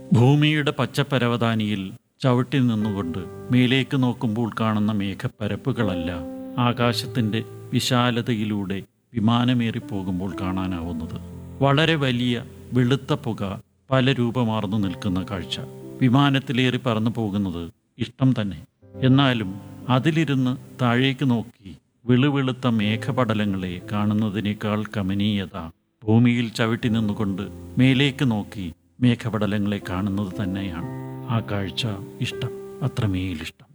ഭൂമിയുടെ പച്ചപ്പരവതാനിയിൽ ചവിട്ടി നിന്നുകൊണ്ട് മേലേക്ക് നോക്കുമ്പോൾ കാണുന്ന മേഘപ്പരപ്പുകളല്ല ആകാശത്തിൻ്റെ വിശാലതയിലൂടെ വിമാനമേറി പോകുമ്പോൾ കാണാനാവുന്നത് വളരെ വലിയ വെളുത്ത പുക പല രൂപമാർന്നു നിൽക്കുന്ന കാഴ്ച വിമാനത്തിലേറി പറന്നു പോകുന്നത് ഇഷ്ടം തന്നെ എന്നാലും അതിലിരുന്ന് താഴേക്ക് നോക്കി വെളുവെളുത്ത മേഘപടലങ്ങളെ കാണുന്നതിനേക്കാൾ കമനീയത ഭൂമിയിൽ ചവിട്ടി നിന്നുകൊണ്ട് മേലേക്ക് നോക്കി മേഘപടലങ്ങളെ കാണുന്നത് തന്നെയാണ് ആ കാഴ്ച ഇഷ്ടം അത്രമേലിഷ്ടം